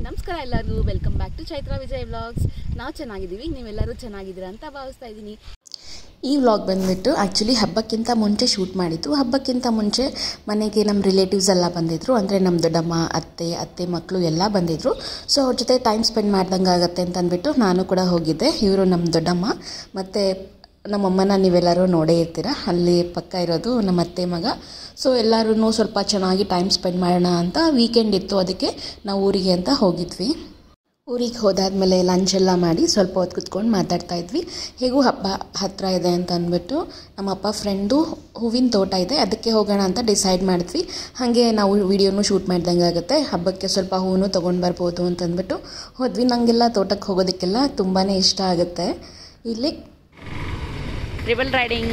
ನಮಸ್ಕಾರ ಎಲ್ಲರಿಗೂ welcome back to Chaitra Vijay vlogs ನಾವು ಚೆನ್ನಾಗಿದ್ದೀವಿ ನೀವೆಲ್ಲರೂ ಚೆನ್ನಾಗಿದ್ದೀರಾ ಅಂತ ಭಾವಿಸ್ತಾ ಇದ್ದೀನಿ ಈ ವ್ಲಾಗ್ ಬಂದುಬಿಟ್ಟು ಆ್ಯಕ್ಚುಲಿ ಹಬ್ಬಕ್ಕಿಂತ ಮುಂಚೆ ಶೂಟ್ ಮಾಡಿದ್ದು ಹಬ್ಬಕ್ಕಿಂತ ಮುಂಚೆ ಮನೆಗೆ ನಮ್ಮ ರಿಲೇಟಿವ್ಸ್ ಎಲ್ಲ ಬಂದಿದ್ದರು ಅಂದರೆ ನಮ್ಮ ದೊಡ್ಡಮ್ಮ ಅತ್ತೆ ಅತ್ತೆ ಮಕ್ಕಳು ಎಲ್ಲ ಬಂದಿದ್ದರು ಸೊ ಅವ್ರ ಜೊತೆ ಟೈಮ್ ಸ್ಪೆಂಡ್ ಮಾಡ್ದಂಗೆ ಆಗುತ್ತೆ ಅಂತ ಅಂದ್ಬಿಟ್ಟು ನಾನು ಕೂಡ ಹೋಗಿದ್ದೆ ಇವರು ನಮ್ಮ ದೊಡ್ಡಮ್ಮ ಮತ್ತು ನಮ್ಮಮ್ಮನ ನೀವೆಲ್ಲರೂ ನೋಡೇ ಇರ್ತೀರ ಅಲ್ಲಿ ಪಕ್ಕ ಇರೋದು ನಮ್ಮ ಅತ್ತೆ ಮಗ ಸೊ ಎಲ್ಲರೂ ಸ್ವಲ್ಪ ಚೆನ್ನಾಗಿ ಟೈಮ್ ಸ್ಪೆಂಡ್ ಮಾಡೋಣ ಅಂತ ವೀಕೆಂಡ್ ಇತ್ತು ಅದಕ್ಕೆ ನಾವು ಊರಿಗೆ ಅಂತ ಹೋಗಿದ್ವಿ ಊರಿಗೆ ಹೋದಾದ್ಮೇಲೆ ಲಂಚ್ ಎಲ್ಲ ಮಾಡಿ ಸ್ವಲ್ಪ ಹೊತ್ತು ಕುತ್ಕೊಂಡು ಮಾತಾಡ್ತಾ ಇದ್ವಿ ಹೇಗೂ ಹಬ್ಬ ಹತ್ತಿರ ಇದೆ ಅಂತ ಅಂದ್ಬಿಟ್ಟು ನಮ್ಮಪ್ಪ ಫ್ರೆಂಡು ಹೂವಿನ ತೋಟ ಇದೆ ಅದಕ್ಕೆ ಹೋಗೋಣ ಅಂತ ಡಿಸೈಡ್ ಮಾಡಿದ್ವಿ ಹಾಗೆ ನಾವು ವಿಡಿಯೋನು ಶೂಟ್ ಮಾಡ್ದಂಗೆ ಆಗುತ್ತೆ ಹಬ್ಬಕ್ಕೆ ಸ್ವಲ್ಪ ಹೂವು ತೊಗೊಂಡು ಬರ್ಬೋದು ಅಂತ ಅಂದ್ಬಿಟ್ಟು ಹೋದ್ವಿ ನನಗೆಲ್ಲ ತೋಟಕ್ಕೆ ಹೋಗೋದಕ್ಕೆಲ್ಲ ತುಂಬಾ ಇಷ್ಟ ಆಗುತ್ತೆ ಇಲ್ಲಿ ಟ್ರಿಬಲ್ ರೈಡಿಂಗ್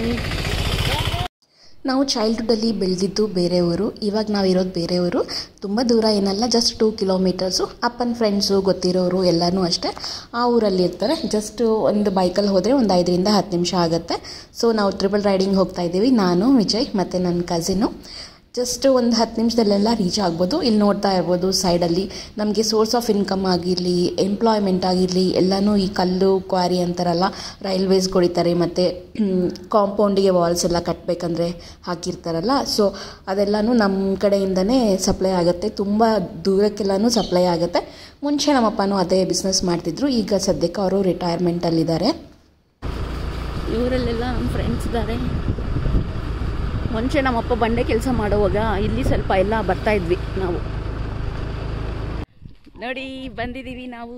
ನಾವು ಚೈಲ್ಡ್ಹುಡ್ಡಲ್ಲಿ ಬೆಳೆದಿದ್ದು ಬೇರೆ ಊರು ಇವಾಗ ನಾವಿರೋದು ಬೇರೆ ಊರು ತುಂಬ ದೂರ ಏನಲ್ಲ ಜಸ್ಟ್ ಟೂ ಕಿಲೋಮೀಟರ್ಸು ಅಪ್ಪನ ಫ್ರೆಂಡ್ಸು ಗೊತ್ತಿರೋರು ಎಲ್ಲನೂ ಅಷ್ಟೇ ಆ ಊರಲ್ಲಿ ಇರ್ತಾರೆ ಜಸ್ಟ್ ಒಂದು ಬೈಕಲ್ಲಿ ಹೋದರೆ ಒಂದು ಐದರಿಂದ ಹತ್ತು ನಿಮಿಷ ಆಗುತ್ತೆ ಸೊ ನಾವು ಟ್ರಿಬಲ್ ರೈಡಿಂಗ್ ಹೋಗ್ತಾ ಇದ್ದೀವಿ ನಾನು ವಿಜಯ್ ಮತ್ತು ನನ್ನ ಕಸಿನು ಜಸ್ಟ್ ಒಂದು ಹತ್ತು ನಿಮಿಷದಲ್ಲೆಲ್ಲ ರೀಚ್ ಆಗ್ಬೋದು ಇಲ್ಲಿ ನೋಡ್ತಾ ಇರ್ಬೋದು ಸೈಡಲ್ಲಿ ನಮಗೆ ಸೋರ್ಸ್ ಆಫ್ ಇನ್ಕಮ್ ಆಗಿರಲಿ ಎಂಪ್ಲಾಯ್ಮೆಂಟ್ ಆಗಿರಲಿ ಎಲ್ಲನೂ ಈ ಕಲ್ಲು ಕ್ವಾರಿ ಅಂತಾರಲ್ಲ ರೈಲ್ವೇಸ್ ಹೊಡಿತಾರೆ ಮತ್ತು ಕಾಂಪೌಂಡಿಗೆ ವಾಲ್ಸ್ ಎಲ್ಲ ಕಟ್ಟಬೇಕಂದ್ರೆ ಹಾಕಿರ್ತಾರಲ್ಲ ಸೊ ಅದೆಲ್ಲನೂ ನಮ್ಮ ಕಡೆಯಿಂದನೇ ಸಪ್ಲೈ ಆಗುತ್ತೆ ತುಂಬ ದೂರಕ್ಕೆಲ್ಲನೂ ಸಪ್ಲೈ ಆಗುತ್ತೆ ಮುಂಚೆ ನಮ್ಮಪ್ಪನೂ ಅದೇ ಬಿಸ್ನೆಸ್ ಮಾಡ್ತಿದ್ರು ಈಗ ಸದ್ಯಕ್ಕೆ ಅವರು ರಿಟೈರ್ಮೆಂಟಲ್ಲಿದ್ದಾರೆ ಇವರಲ್ಲೆಲ್ಲ ನಮ್ಮ ಫ್ರೆಂಡ್ಸ್ ಇದ್ದಾರೆ ಮುಂಚೆ ನಮ್ಮಪ್ಪ ಬಂಡೆ ಕೆಲಸ ಮಾಡುವಾಗ ಇಲ್ಲಿ ಸ್ವಲ್ಪ ಎಲ್ಲ ಬರ್ತಾ ಇದ್ವಿ ನಾವು ನೋಡಿ ಬಂದಿದ್ದೀವಿ ನಾವು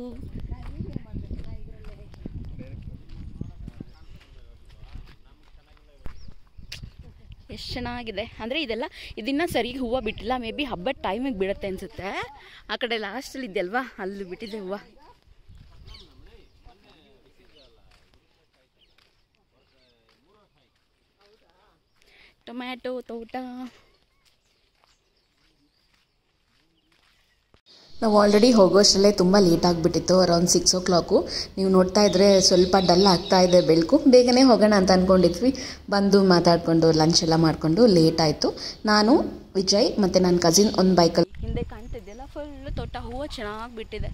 ಎಷ್ಟು ಚೆನ್ನಾಗಿದೆ ಅಂದರೆ ಇದೆಲ್ಲ ಇದನ್ನ ಸರಿ ಹೂವು ಬಿಟ್ಟಿಲ್ಲ ಮೇ ಬಿ ಹಬ್ಬದ ಟೈಮಿಗೆ ಬಿಡುತ್ತೆ ಅನಿಸುತ್ತೆ ಆ ಕಡೆ ಲಾಸ್ಟಲ್ಲಿ ಇದೆಯಲ್ವಾ ಅಲ್ಲಿ ಬಿಟ್ಟಿದೆ ಹೂವು ಟೊಮ್ಯಾಟೊ ತೋಟ ನಾವು ಆಲ್ರೆಡಿ ಹೋಗೋಷ್ಟರಲ್ಲೇ ತುಂಬ ಲೇಟ್ ಆಗಿಬಿಟ್ಟಿತ್ತು ಅರೌಂಡ್ ಸಿಕ್ಸ್ ಓ ಕ್ಲಾಕು ನೀವು ನೋಡ್ತಾ ಇದ್ರೆ ಸ್ವಲ್ಪ ಡಲ್ ಆಗ್ತಾ ಇದೆ ಬೆಳಕು ಬೇಗನೆ ಹೋಗೋಣ ಅಂತ ಅಂದ್ಕೊಂಡಿದ್ವಿ ಬಂದು ಮಾತಾಡಿಕೊಂಡು ಲಂಚ್ ಎಲ್ಲ ಮಾಡಿಕೊಂಡು ಲೇಟ್ ಆಯಿತು ನಾನು ವಿಜಯ್ ಮತ್ತು ನನ್ನ ಕಸಿನ್ ಒಂದು ಬೈಕಲ್ಲಿ ಹಿಂದೆ ಕಾಣ್ತಿದ್ದೆಲ್ಲ ಫುಲ್ ತೋಟ ಹೂವು ಚೆನ್ನಾಗಿ ಬಿಟ್ಟಿದೆ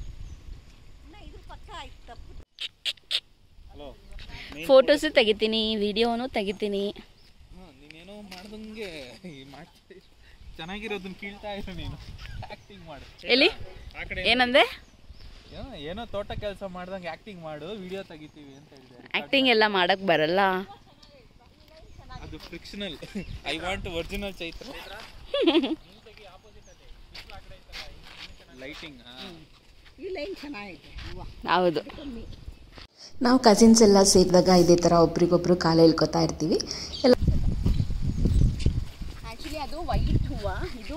ಫೋಟೋಸು ತೆಗಿತೀನಿ ವಿಡಿಯೋನು ತೆಗಿತೀನಿ ಹಾ, ನೀನೇನೋ ಮಾಡ್ದಂಗೆ ಈ ಮಾಡ್ತಾ ಚೆನ್ನಾಗಿರೋದನ್ನ ಕೀಳ್ತಾ ಇರು ನೀನು ಆಕ್ಟಿಂಗ್ ಮಾಡು ಎಲ್ಲಿ ಆ ಕಡೆ ಏನಂದೆ ಏನೋ ಏನೋ ತೋಟ ಕೆಲಸ ಮಾಡ್ದಂಗೆ ಆಕ್ಟಿಂಗ್ ಮಾಡು ವಿಡಿಯೋ ತೆಗಿತೀವಿ ಅಂತ ಹೇಳಿದ್ದಾರೆ ಆ್ಯಕ್ಟಿಂಗ್ ಎಲ್ಲ ಮಾಡಕ್ ಬರಲ್ಲ ಅದು fictional I want original Chaitra lighting ಹೌದು ನಾವು ಕಸಿನ್ಸ್ ಎಲ್ಲ ಸೇರಿದಾಗ ಇದೇ ಥರ ಒಬ್ರಿಗೊಬ್ರು ಕಾಲು ಎಳ್ಕೊತಾ ಇರ್ತೀವಿ ಎಲ್ಲ ಆ್ಯಕ್ಚುಲಿ ಅದು ವೈಟ್ ಹೂವ ಇದು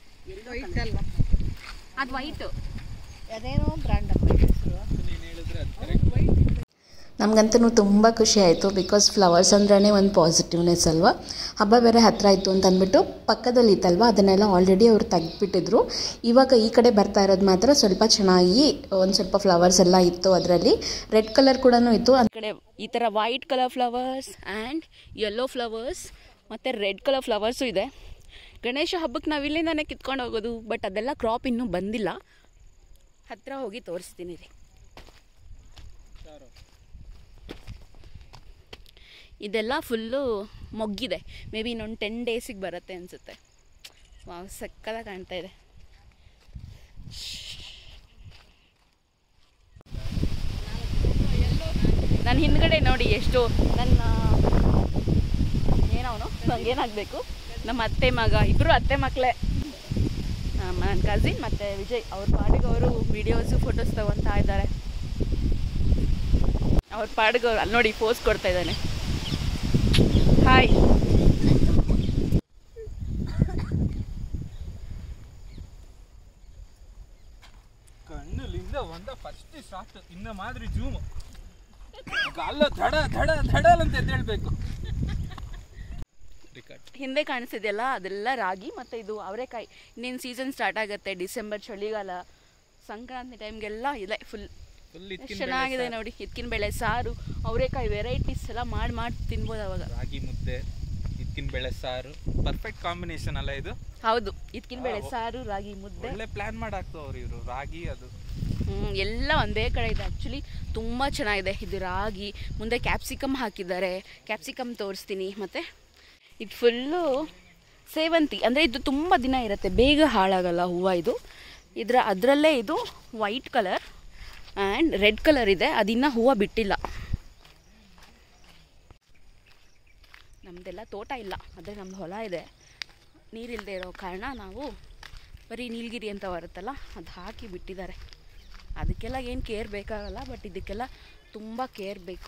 ಅದು ವೈಟು ಅದೇನೋ ಬ್ರ್ಯಾಂಡ್ ನೀನು ಹೇಳಿದ್ರೆ ಅದು ಕರೆಕ್ಟ್ ನಮಗಂತೂ ತುಂಬ ಖುಷಿ ಆಯಿತು ಬಿಕಾಸ್ ಫ್ಲವರ್ಸ್ ಅಂದ್ರೇ ಒಂದು ಪಾಸಿಟಿವ್ನೆಸ್ ಅಲ್ವಾ ಹಬ್ಬ ಬೇರೆ ಹತ್ತಿರ ಆಯಿತು ಅಂತ ಅಂದ್ಬಿಟ್ಟು ಪಕ್ಕದಲ್ಲಿ ಇತ್ತಲ್ವ ಅದನ್ನೆಲ್ಲ ಆಲ್ರೆಡಿ ಅವ್ರು ತೆಗ್ದುಬಿಟ್ಟಿದ್ರು ಇವಾಗ ಈ ಕಡೆ ಬರ್ತಾ ಇರೋದು ಮಾತ್ರ ಸ್ವಲ್ಪ ಚೆನ್ನಾಗಿ ಒಂದು ಸ್ವಲ್ಪ ಫ್ಲವರ್ಸ್ ಎಲ್ಲ ಇತ್ತು ಅದರಲ್ಲಿ ರೆಡ್ ಕಲರ್ ಕೂಡ ಇತ್ತು ಈ ಕಡೆ ಈ ಥರ white colour flowers and yellow flowers ಮತ್ತು ರೆಡ್ ಕಲರ್ ಫ್ಲವರ್ಸು ಇದೆ ಗಣೇಶ ಹಬ್ಬಕ್ಕೆ ನಾವು ಇಲ್ಲಿಂದಾನೆ ಕಿತ್ಕೊಂಡು ಹೋಗೋದು ಬಟ್ ಅದೆಲ್ಲ ಕ್ರಾಪ್ ಇನ್ನೂ ಬಂದಿಲ್ಲ ಹತ್ತಿರ ಹೋಗಿ ತೋರಿಸ್ತೀನಿ ರೀ ಇದೆಲ್ಲ ಫುಲ್ಲು ಮೊಗ್ಗಿದೆ ಮೇ ಬಿ ಇನ್ನೊಂದು ಟೆನ್ ಡೇಸಿಗೆ ಬರುತ್ತೆ ಅನಿಸುತ್ತೆ ವಾವ್ ಸಕ್ಕದಾಗಿ ಕಾಣ್ತಾ ಇದೆ ನನ್ನ ಹಿಂದ್ಗಡೆ ನೋಡಿ ಎಷ್ಟು ನನ್ನ ಏನವನು ಏನಾಗಬೇಕು ನಮ್ಮ ಅತ್ತೆ ಮಗ ಇಬ್ಬರು ಅತ್ತೆ ಮಕ್ಕಳೇ ನನ್ನ ಕಸಿನ್ ಮತ್ತು ವಿಜಯ್ ಅವ್ರ ಪಾಡಿಗೆ ಅವರು ವಿಡಿಯೋಸು ಫೋಟೋಸ್ ತಗೊತಾ ಇದ್ದಾರೆ ಅವ್ರ ಪಾಡಿಗೆ ಅವ್ರು ಅಲ್ಲಿ ನೋಡಿ ಪೋಸ್ ಕೊಡ್ತಾ ಇದ್ದಾನೆ ಹಾಯ್ ಕಣ್ಣಲ್ಲಿಂದ ಒಂದ ಫಸ್ಟ್ ಸ್ಟಾರ್ಟ್ ಇನ್ನ ಮಾದ್ರಿ ಜೂಮ್ ಗಾಲ ಧಡ ಧಡ ಧಡ ಅಂತ ಎದ್ದೇಳ್ಬೇಕು ಹಿಂದೆ ಕಾಣಿಸ್ತಿದೆಯಲ್ಲ ಅದೆಲ್ಲ ರಾಗಿ ಮತ್ತು ಇದು ಅವರೆಕಾಯಿ ಇನ್ನೇನು ಸೀಸನ್ ಸ್ಟಾರ್ಟ್ ಆಗುತ್ತೆ ಡಿಸೆಂಬರ್ ಚಳಿಗಾಲ ಸಂಕ್ರಾಂತಿ ಟೈಮ್ಗೆಲ್ಲ ಇದೆ ಫುಲ್ ಫುಲ್ ಎಷ್ಟು ಇದ್ಕಿನ ಚೆನ್ನಾಗಿದೆ ನೋಡಿ ಇದ್ಕಿನ ಬೇಳೆ ಸಾರು ಅವರೆಕಾಯಿ ವೆರೈಟೀಸ್ ಎಲ್ಲ ಮಾಡಿ ಮಾಡಿ ತಿನ್ಬೋದು ಅವಾಗ ರಾಗಿ ಮುದ್ದೆ ಇದ್ ಇದ್ಕಿನ ಬೆಳೆ ಸಾರು ಪರ್ಫೆಕ್ಟ್ ಕಾಂಬಿನೇಷನ್ ಅಲ್ಲ ಇದು ಹೌದು ಇದಕ್ಕಿನ ಬೇಳೆ ಸಾರು ರಾಗಿ ಮುದ್ದೆ ಒಳ್ಳೆ ಪ್ಲಾನ್ ಮಾಡಾಕ್ತು ಅವ್ರು ಇವರು ರಾಗಿ ಅದು ಹ್ಮ್, ಎಲ್ಲ ಒಂದೇ ಕಡೆ ಇದೆ ಆ್ಯಕ್ಚುಲಿ ತುಂಬ ಚೆನ್ನಾಗಿದೆ ಇದು ರಾಗಿ ಮುಂದೆ ಕ್ಯಾಪ್ಸಿಕಮ್ ಹಾಕಿದ್ದಾರೆ ಕ್ಯಾಪ್ಸಿಕಮ್ ತೋರಿಸ್ತೀನಿ ಮತ್ತು ಇದು ಫುಲ್ಲು ಸೇವಂತಿ ಅಂದರೆ ಇದು ತುಂಬ ದಿನ ಇರುತ್ತೆ ಬೇಗ ಹಾಳಾಗಲ್ಲ ಹೂವು ಇದು ಇದರ ಅದರಲ್ಲೇ ಇದು white colour and red colour ಇದೆ ಅದಿನ್ನ ಹೂವು ಬಿಟ್ಟಿಲ್ಲ ನಮ್ಮದೆಲ್ಲ ತೋಟ ಇಲ್ಲ ಆದರೆ ನಮ್ಮದು ಹೊಲ ಇದೆ ನೀರಿಲ್ಲದೆ ಇರೋ ಕಾರಣ ನಾವು ಬರೀ ನೀಲಗಿರಿ ಅಂತ ಬರುತ್ತಲ್ಲ ಅದು ಹಾಕಿ ಬಿಟ್ಟಿದ್ದಾರೆ ಅದಕ್ಕೆಲ್ಲ ಏನು ಕೇರ್ ಬೇಕಾಗಲ್ಲ ಬಟ್ ಇದಕ್ಕೆಲ್ಲ ತುಂಬ ಕೇರ್ ಬೇಕು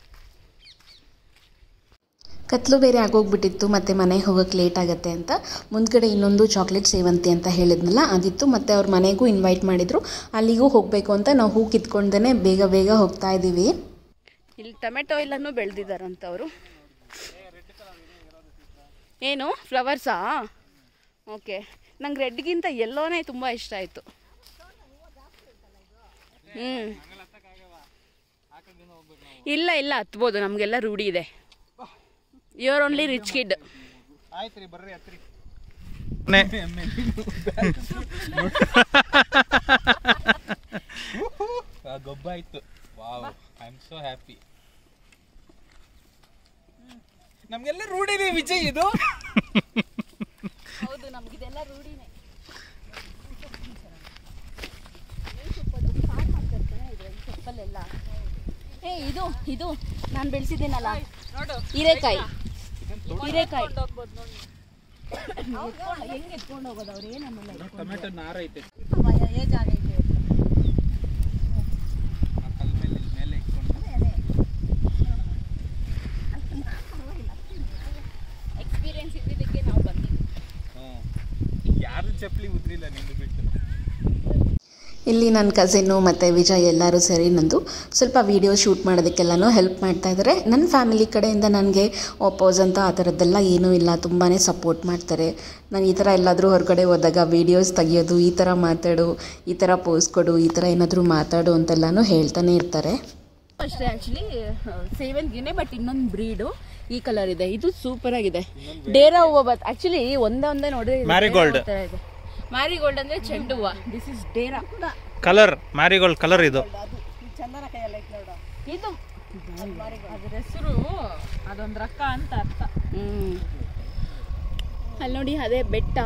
ಕತ್ಲು ಬೇರೆ ಆಗೋಗ್ಬಿಟ್ಟಿತ್ತು ಮತ್ತು ಮನೆಗೆ ಹೋಗೋಕ್ಕೆ ಲೇಟ್ ಆಗುತ್ತೆ ಅಂತ ಮುಂದ್ಗಡೆ ಇನ್ನೊಂದು ಚಾಕ್ಲೇಟ್ ಸೇವಂತಿ ಅಂತ ಹೇಳಿದ್ನಲ್ಲ ಅದಿತ್ತು ಮತ್ತು ಅವ್ರ ಮನೆಗೂ ಇನ್ವೈಟ್ ಮಾಡಿದರು ಅಲ್ಲಿಗೂ ಹೋಗಬೇಕು ಅಂತ ನಾವು ಹೂ ಕಿತ್ಕೊಂಡೇ ಬೇಗ ಬೇಗ ಹೋಗ್ತಾ ಇದ್ದೀವಿ ಇಲ್ಲಿ ಟೊಮೆಟೊ ಎಲ್ಲನೂ ಬೆಳೆದಿದ್ದಾರಂತ ಅವರು ಏನು ಫ್ಲವರ್ಸಾ ಓಕೆ ನಂಗೆ ರೆಡ್ಗಿಂತ ಎಲ್ಲೋನೇ ತುಂಬ ಇಷ್ಟ ಆಯಿತು ಹ್ಞೂ ಇಲ್ಲ ಇಲ್ಲ ಹತ್ಬೋದು ನಮಗೆಲ್ಲ ರೂಢಿ ಇದೆ you are only rich kid ಆಯ್ತು ರೀ ಬರ್ರಿ ಹತ್ರಿ ಗೊಬ್ಬ ಆಯ್ತು wow I am so happy ನಮ್ಗೆಲ್ಲ ರೂಢಿದೆ ವಿಜಯ್ ಇದು ಹೌದು ನಮಗಿದೆಲ್ಲ ರೂಢಿನೇ ಸೊಪ್ಪಲ್ಲೆಲ್ಲ ಏ ಇದು ಇದು ನಾನು ಬೆಳೆಸಿದ್ದೀನಲ್ಲ ಹೀರೆಕಾಯಿ ಹೀರೆಕಾಯಿ ಹೆಂಗೆ ಎತ್ಕೊಂಡು ಹೋಗೋದು ಅವ್ರು ಏನನ್ನಲ್ಲ ಟೊಮೆಟೊ ನಾರ ಐತೆ ಏಜ್ ಆಗೈತೆ ಆ ಕಲ್ ಮೇಲೆ ಇಲ್ಲಿ ಮೇಲೆ ಇಟ್ಕೊಂಡು ಎಕ್ಸ್ಪೀರಿಯನ್ಸ್ ಇದ್ದಿದ್ದಕ್ಕೆ ನಾವು ಬಂದಿದ್ವಿ ಹ್ಞೂ ಯಾರು ಚಪ್ಪಲಿ ಉದ್ರಿಲ್ಲ ನಿಂದು ಬಿಟ್ಟು ಇಲ್ಲಿ ನನ್ನ ಕಸಿನ್ನು ಮತ್ತು ವಿಜಯ್ ಎಲ್ಲರೂ ಸೇರಿ ನಂದು ಸ್ವಲ್ಪ ವೀಡಿಯೋ ಶೂಟ್ ಮಾಡೋದಕ್ಕೆಲ್ಲನೂ ಹೆಲ್ಪ್ ಮಾಡ್ತಾ ಇದ್ದಾರೆ ನನ್ನ ಫ್ಯಾಮಿಲಿ ಕಡೆಯಿಂದ ನನಗೆ ಅಪೋಸ್ ಅಂತ ಆ ಥರದ್ದೆಲ್ಲ ಏನೂ ಇಲ್ಲ ತುಂಬಾ ಸಪೋರ್ಟ್ ಮಾಡ್ತಾರೆ ನಾನು ಈ ಥರ ಎಲ್ಲಾದರೂ ಹೊರಗಡೆ ಹೋದಾಗ ವೀಡಿಯೋಸ್ ತೆಗಿಯೋದು ಈ ಥರ ಮಾತಾಡು ಈ ಥರ ಪೋಸ್ ಕೊಡು ಈ ಥರ ಏನಾದರೂ ಮಾತಾಡು ಅಂತೆಲ್ಲನೂ ಹೇಳ್ತಾನೆ ಇರ್ತಾರೆ ಅಷ್ಟೇ ಆ್ಯಕ್ಚುಲಿ ಸೇವಂತಿಗೆನೆ ಬಟ್ ಇನ್ನೊಂದು ಬ್ರೀಡು ಈ ಕಲರ್ ಇದೆ ಇದು ಸೂಪರ್ ಆಗಿದೆ ಡೇರಾ ಹೂವು ಬತ್ ಆ್ಯಕ್ಚುಲಿ ಒಂದೇ ಒಂದೇ ನೋಡಿದ್ರೆ Marigold. ಮ್ಯಾರಿಗೋಲ್ಡ್ ಅಂದ್ರೆ ಚೆಂಡು ಹೂವು ದಿಸ್ ಇಸ್ ಡೇರಾ ಕಲರ್ ಮ್ಯಾರಿಗೋಲ್ಡ್ ಕಲರ್ ಇದು ಚಂದನ ಕೈಯಲ್ಲಿ ಐತೆ ನೋಡು ಇದು ಅದ್ರ ಹೆಸರು ಅದೊಂದ್ ರಕ್ಕ ಅಂತ ಅರ್ಥ ಹ್ಮ್ ಅಲ್ಲಿ ನೋಡಿ ಅದೇ ಬೆಟ್ಟ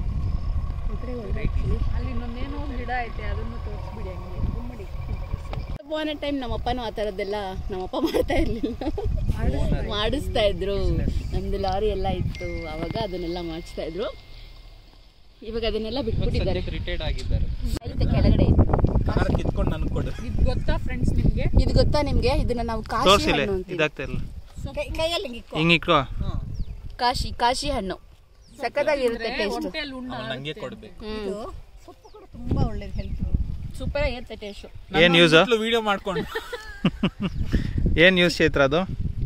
ಅಲ್ಲಿ ಇನ್ನೊಂದೇನೋ ಗಿಡ ಐತೆ ಅದನ್ನು ತೋರಿಸ್ಬಿಡಿ ಹಂಗೆ ಗುಮ್ಮಡಿ ಒನ್ ಟೈಮ್ ನಮ್ಮಪ್ಪನೂ ಆ ಥರದ್ದೆಲ್ಲ ನಮ್ಮಪ್ಪ ಮಾಡ್ತಾ ಇರಲಿಲ್ಲ ಮಾಡಿಸ್ತಾ ಇದ್ರು ನಮ್ದು ಲಾರಿ ಎಲ್ಲ ಇತ್ತು ಅವಾಗ ಅದನ್ನೆಲ್ಲ ಮಾಡಿಸ್ತಾ ಇದ್ರು ಇವಾಗ ಅದನ್ನೆಲ್ಲ ಬಿಟ್ಬಿಟ್ಟಿದ್ದಾರೆ ರಿಟೈರ್ಡ್ ಆಗಿದ್ದಾರೆ ಐತೆ ಕೆಳಗಡೆ ಐತೆ. ಕಾರ್ ಕಿತ್ಕೊಂಡು ನನ್ಗೆ ಕೊಡು ಇದು ಗೊತ್ತಾ ಫ್ರೆಂಡ್ಸ್ ನಿಮ್ಗೆ ಇದು ಗೊತ್ತಾ ನಿಮ್ಗೆ ಇದನ್ನ ನಾವು ಕಾಶಿ ತೋರಿಸಿಲ್ಲ ಹಣ್ಣು ಅಂತೀವಿ ಇದಾಗ್ತಾ ಇಲ್ಲ ಕೈ ಕೈಯಲ್ಲಿ ಹಿಂಗೆ ಇಕ್ಕೋ. ಹಿಂಗೆ ಇಟ್ಕೋ ಕಾಶಿ ಕಾಶಿ ಹಣ್ಣು ಸಕ್ಕತ್ತಾಗಿರುತ್ತೆ ಟೇಸ್ಟ್ ಹೊಟ್ಟೆಲ್ ಉಣ್ಣ ಅವ್ನು ನಂಗೆ ಕೊಡ್ಬೇಕು ಇದು ಸೊಪ್ಪು ಕೂಡ ತುಂಬಾ ಒಳ್ಳೇದು ಹೆಲ್ತ್ ಸೂಪರ್ ಆಗಿರುತ್ತೆ ಟೇಸ್ಟ್ ಏನು ಯೂಸ್ ವಿಡಿಯೋ ಮಾಡ್ಕೊಂಡು ಏನು ಯೂಸ್ ಚೈತ್ರ ಅದು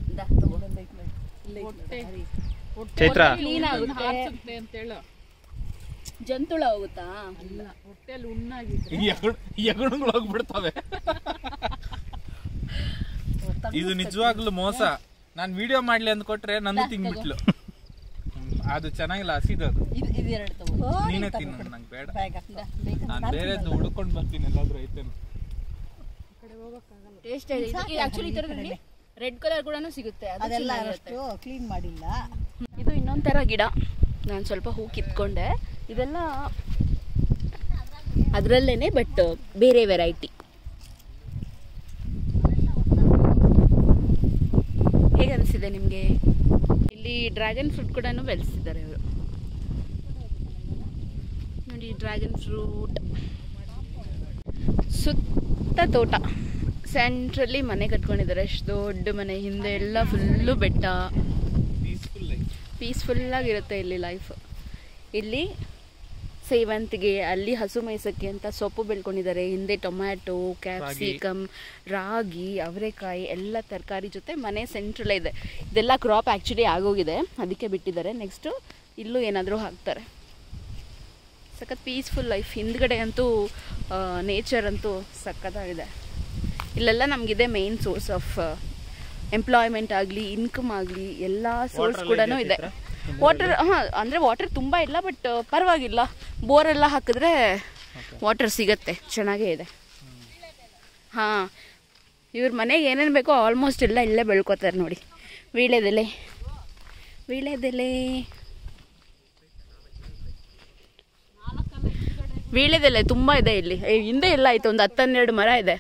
ಹೊಟ್ಟೆ ಚೈತ್ರ ಕ್ಲೀನ್ ಆಗುತ್ತೆ ಹಾರ್ಸುತ್ತೆ ಅಂತ ಹೇಳು ಜಂತುಳ ಹೋಗುತ್ತಾ ಇಲ್ಲ ಹೊಟ್ಟೆಲ್ ಉಣ್ಣಾಗಿದ್ರೆ ಎಗಣಗಳು ಹೋಗ್ಬಿಡ್ತವೆ ಇದು ನಿಜವಾಗ್ಲೂ ಮೋಸ ನಾನ್ ವಿಡಿಯೋ ಮಾಡ್ಲಿ ಅಂದ್ ಕೊಟ್ರೆ ನಂದು ತಿಂದ್ಬಿಟ್ಲು ಹ್ಮ್, ಅದು ಚೆನ್ನಾಗಿಲ್ಲ ಹಸಿದು ಅದು ಇದು ಇದು ಎರಡು ತಗೋ ನೀನೇ ತಿನ್ನು ನಂಗೆ ಬೇಡ ಬ್ಯಾಗ್ ನಾನು ಬೇರೆದು ಹುಡ್ಕೊಂಡು ಬರ್ತೀನಿ ಎಲ್ಲಾದ್ರೂ ಐತೇನು ಟೇಸ್ಟ್ ಆಕ್ಚುಲಿ ಈ ಥರದಲ್ಲಿ ರೆಡ್ ಕಲರ್ ಕೂಡ ಸಿಗುತ್ತೆ ಅದು ಅದೆಲ್ಲ ಚೆನ್ನಾಗಿರುತ್ತೆ. ಅಷ್ಟು ಕ್ಲೀನ್ ಮಾಡಿಲ್ಲ ಇದು ಇನ್ನೊಂದು ಥರ ಗಿಡ ನಾನು ಸ್ವಲ್ಪ ಹೂ ಕಿತ್ಕೊಂಡೆ ಇದೆಲ್ಲ ಅದರಲ್ಲೇನೆ ಬಟ್ ಬೇರೆ ವೆರೈಟಿ ಹೇಗೆ ಅನಿಸಿದೆ ನಿಮಗೆ ಇಲ್ಲಿ ಡ್ರ್ಯಾಗನ್ ಫ್ರೂಟ್ ಕೂಡ ಬೆಳೆಸಿದ್ದಾರೆ ಇವರು ನೋಡಿ ಡ್ರ್ಯಾಗನ್ ಫ್ರೂಟ್ ಸುತ್ತ ತೋಟ ಸೆಂಟ್ರಲ್ಲಿ ಮನೆ ಕಟ್ಕೊಂಡಿದ್ದಾರೆ ಎಷ್ಟು ದೊಡ್ಡ ಮನೆ ಹಿಂದೆ ಎಲ್ಲ ಫುಲ್ಲು ಬೆಟ್ಟ ಪೀಸ್ಫುಲ್ ಲೈಫ್ ಪೀಸ್ಫುಲ್ಲಾಗಿರುತ್ತೆ ಇಲ್ಲಿ ಲೈಫ್ ಇಲ್ಲಿ ಸೇವಂತಿಗೆ ಅಲ್ಲಿ ಹಸು ಮೇಯ್ಸಕ್ಕೆ ಅಂತ ಸೊಪ್ಪು ಬೆಳ್ಕೊಂಡಿದ್ದಾರೆ ಹಿಂದೆ ಟೊಮ್ಯಾಟೊ ಕ್ಯಾಪ್ಸಿಕಮ್ ರಾಗಿ ಅವರೆಕಾಯಿ ಎಲ್ಲ ತರಕಾರಿ ಜೊತೆ ಮನೆ ಸೆಂಟ್ರಲ್ಲೇ ಇದೆ ಇದೆಲ್ಲ ಕ್ರಾಪ್ ಆ್ಯಕ್ಚುಲಿ ಆಗೋಗಿದೆ ಅದಕ್ಕೆ ಬಿಟ್ಟಿದ್ದಾರೆ ನೆಕ್ಸ್ಟು ಇಲ್ಲೂ ಏನಾದರೂ ಹಾಕ್ತಾರೆ ಸಖತ್ ಪೀಸ್ಫುಲ್ ಲೈಫ್ ಹಿಂದ್ಗಡೆ ಅಂತೂ ನೇಚರ್ ಅಂತೂ ಸಖತ್ತಾಗಿದೆ ಇಲ್ಲೆಲ್ಲ ನಮಗಿದೆ ಮೇನ್ ಸೋರ್ಸ್ ಆಫ್ ಎಂಪ್ಲಾಯ್ಮೆಂಟ್ ಆಗಲಿ ಇನ್ಕಮ್ ಆಗಲಿ ಎಲ್ಲ ಸೋರ್ಸ್ ಕೂಡ ಇದೆ ವಾಟರ್ ಹಾಂ ಅಂದರೆ ವಾಟರ್ ತುಂಬ ಇಲ್ಲ ಬಟ್ ಪರವಾಗಿಲ್ಲ ಬೋರೆಲ್ಲ ಹಾಕಿದ್ರೆ ವಾಟರ್ ಸಿಗತ್ತೆ ಚೆನ್ನಾಗೇ ಇದೆ ಹಾಂ ಇವ್ರ ಮನೆಗೆ ಏನೇನು ಬೇಕೋ ಆಲ್ಮೋಸ್ಟ್ ಎಲ್ಲ ಇಲ್ಲೇ ಬೆಳ್ಕೊತಾರೆ ನೋಡಿ ವೀಳ್ಯದೆಲೆ ವೀಳ್ಯದೆಲೆ ವೀಳ್ಯದೆಲೆ ತುಂಬ ಇದೆ ಇಲ್ಲಿ ಏ, ಹಿಂದೆ ಎಲ್ಲ ಆಯ್ತು ಒಂದು ಹತ್ತನ್ನೆರಡು ಮರ ಇದೆ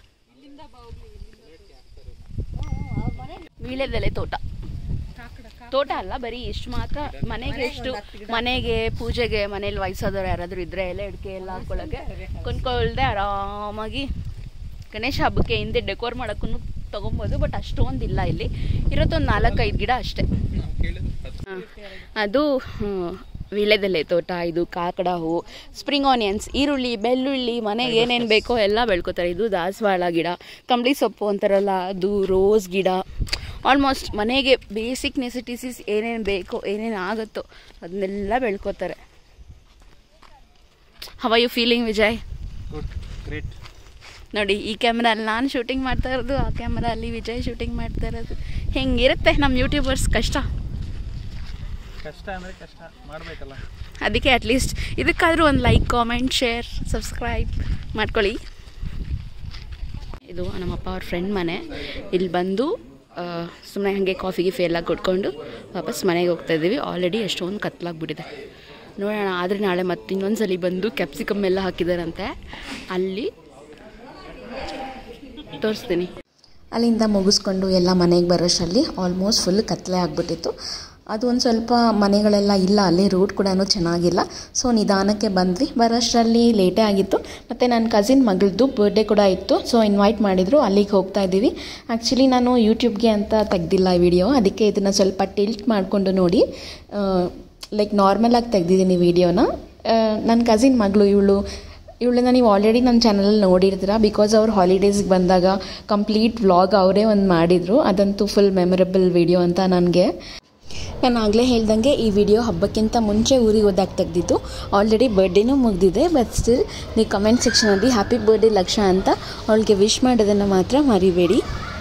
ವೀಳ್ಯದೆಲೆ ತೋಟ ತೋಟ ಅಲ್ಲ ಬರೀ ಇಷ್ಟು ಮಾತ್ರ ಮನೆಗೆ ಎಷ್ಟು ಮನೆಗೆ ಪೂಜೆಗೆ ಮನೇಲಿ ವಯಸ್ಸಾದವ್ರು ಯಾರಾದರೂ ಇದ್ರೆ ಎಲೆ ಅಡಿಕೆ ಎಲ್ಲ ಹಾಕೊಳ್ಳೋಕೆ ಕೊಂಡ್ಕೊಳ್ದೆ ಆರಾಮಾಗಿ ಗಣೇಶ ಹಬ್ಬಕ್ಕೆ ಹಿಂದೆ ಡೆಕೋರ್ ಮಾಡೋಕ್ಕೂ ತೊಗೊಬೋದು ಬಟ್ ಅಷ್ಟೊಂದಿಲ್ಲ ಇಲ್ಲಿ ಇರೋದೊಂದು ನಾಲ್ಕೈದು ಗಿಡ ಅಷ್ಟೇ ಹಾಂ. ಅದು ಹ್ಮ್, ವೀಳ್ಯದೆಲೆ ತೋಟ ಇದು ಕಾಕಡ ಹೂವು ಸ್ಪ್ರಿಂಗ್ ಆನಿಯನ್ಸ್ ಈರುಳ್ಳಿ ಬೆಳ್ಳುಳ್ಳಿ ಮನೆಗೆ ಏನೇನು ಬೇಕೋ ಎಲ್ಲ ಬೆಳ್ಕೊತಾರೆ ಇದು ದಾಸವಾಳ ಗಿಡ ಕಂಬಳಿ ಸೊಪ್ಪು ಅಂತಾರಲ್ಲ ಅದು ರೋಸ್ ಗಿಡ ಆಲ್ಮೋಸ್ಟ್ ಮನೆಗೆ ಬೇಸಿಕ್ ನೆಸಿಟಿಸೀಸ್ ಏನೇನು ಬೇಕೋ ಏನೇನು ಆಗುತ್ತೋ ಅದನ್ನೆಲ್ಲ ಬೆಳ್ಕೊತಾರೆ how are you feeling Vijay good great ನೋಡಿ ಈ ಕ್ಯಾಮ್ರಾ ಅಲ್ಲಿ ನಾನು ಶೂಟಿಂಗ್ ಮಾಡ್ತಾ ಇರೋದು ಆ ಕ್ಯಾಮ್ರಾ ಅಲ್ಲಿ ವಿಜಯ್ ಶೂಟಿಂಗ್ ಮಾಡ್ತಾ ಇರೋದು ಹೆಂಗಿರುತ್ತೆ ನಮ್ಮ ಯೂಟ್ಯೂಬರ್ಸ್ ಕಷ್ಟ ಕಷ್ಟ ಅಂದರೆ ಕಷ್ಟ ಮಾಡಬೇಕಲ್ಲ ಅದಕ್ಕೆ ಅಟ್ಲೀಸ್ಟ್ ಇದಕ್ಕಾದರೂ ಒಂದು ಲೈಕ್ ಕಾಮೆಂಟ್ ಶೇರ್ ಸಬ್ಸ್ಕ್ರೈಬ್ ಮಾಡ್ಕೊಳ್ಳಿ ಇದು ನಮ್ಮಪ್ಪ ಅವ್ರ ಫ್ರೆಂಡ್ ಮನೆ ಇಲ್ಲಿ ಬಂದು ಸುಮ್ಮನೆ ಹಾಗೆ ಕಾಫಿ ಗಿಫಿ ಎಲ್ಲ ಕೊಟ್ಕೊಂಡು ವಾಪಸ್ ಮನೆಗೆ ಹೋಗ್ತಾ ಇದ್ದೀವಿ ಆಲ್ರೆಡಿ ಎಷ್ಟೊಂದು ಕತ್ಲಾಗ್ಬಿಟ್ಟಿದೆ ನೋಡೋಣ ಆದರೆ ನಾಳೆ ಮತ್ತೆ ಇನ್ನೊಂದ್ಸಲಿ ಬಂದು ಕ್ಯಾಪ್ಸಿಕಮ್ ಎಲ್ಲ ಹಾಕಿದಾರಂತೆ ಅಲ್ಲಿ ತೋರಿಸ್ತೀನಿ ಅಲ್ಲಿಂದ ಮುಗಿಸ್ಕೊಂಡು ಎಲ್ಲ ಮನೆಗೆ ಬರೋಷ್ಟರಲ್ಲಿ ಆಲ್ಮೋಸ್ಟ್ ಫುಲ್ ಕತ್ಲೆ ಆಗಿಬಿಟ್ಟಿತ್ತು ಅದು ಒಂದು ಸ್ವಲ್ಪ ಮನೆಗಳೆಲ್ಲ ಇಲ್ಲ ಅಲ್ಲಿ ರೂಟ್ ಕೂಡ ಚೆನ್ನಾಗಿಲ್ಲ ಸೊ ನಿಧಾನಕ್ಕೆ ಬಂದ್ವಿ ಬರೋಷ್ಟರಲ್ಲಿ ಲೇಟೇ ಆಗಿತ್ತು ಮತ್ತು ನನ್ನ ಕಸಿನ್ ಮಗಳದ್ದು ಬರ್ಡೇ ಕೂಡ ಇತ್ತು ಸೊ ಇನ್ವೈಟ್ ಮಾಡಿದರು ಅಲ್ಲಿಗೆ ಹೋಗ್ತಾ ಇದ್ದೀವಿ ಆ್ಯಕ್ಚುಲಿ ನಾನು ಯೂಟ್ಯೂಬ್ಗೆ ಅಂತ ತೆಗ್ದಿಲ್ಲ ಈ ವಿಡಿಯೋ ಅದಕ್ಕೆ ಇದನ್ನು ಸ್ವಲ್ಪ ಟಿಲ್ಟ್ ಮಾಡಿಕೊಂಡು ನೋಡಿ ಲೈಕ್ ನಾರ್ಮಲಾಗಿ ತೆಗ್ದಿದ್ದೀನಿ ವಿಡಿಯೋನ ನನ್ನ ಕಸಿನ್ ಮಗಳು ಇವಳು ಇವಳನ್ನ ನೀವು ಆಲ್ರೆಡಿ ನನ್ನ ಚಾನಲಲ್ಲಿ ನೋಡಿರ್ತೀರ ಬಿಕಾಸ್ ಅವ್ರು ಹಾಲಿಡೇಸ್ಗೆ ಬಂದಾಗ ಕಂಪ್ಲೀಟ್ ವ್ಲಾಗ್ ಅವರೇ ಒಂದು ಮಾಡಿದರು ಅದಂತೂ ಫುಲ್ ಮೆಮೊರಬಲ್ ವಿಡಿಯೋ ಅಂತ ನನಗೆ ನಾನು ಆಗಲೇ ಹೇಳ್ದಂಗೆ ಈ ವಿಡಿಯೋ ಹಬ್ಬಕ್ಕಿಂತ ಮುಂಚೆ ಊರಿಗೆ ಹೋದಾಗ ತೆಗ್ದಿದ್ದು ಆಲ್ರೆಡಿ ಬರ್ಡೇನೂ ಮುಗಿದಿದೆ ಬಟ್ ಸ್ಟಿಲ್ ನೀವು ಕಮೆಂಟ್ ಸೆಕ್ಷನಲ್ಲಿ ಹ್ಯಾಪಿ ಬರ್ಡೇ ಲಕ್ಷ ಅಂತ ಅವಳಿಗೆ ವಿಶ್ ಮಾಡೋದನ್ನು ಮಾತ್ರ ಮರಿಬೇಡಿ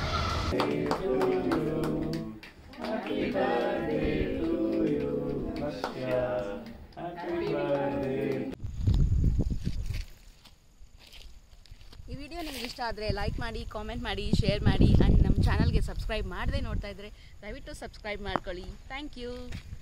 ಈ ವಿಡಿಯೋ ನಿಮ್ಗೆ ಇಷ್ಟ ಆದರೆ ಲೈಕ್ ಮಾಡಿ ಕಾಮೆಂಟ್ ಮಾಡಿ ಶೇರ್ ಮಾಡಿ ಆ್ಯಂಡ್ ನಮ್ಮ ಚಾನಲ್ಗೆ ಸಬ್ಸ್ಕ್ರೈಬ್ ಮಾಡದೆ ನೋಡ್ತಾ ಇದ್ದರೆ ದಯವಿಟ್ಟು ಸಬ್ಸ್ಕ್ರೈಬ್ ಮಾಡ್ಕೊಳ್ಳಿ ಥ್ಯಾಂಕ್ ಯು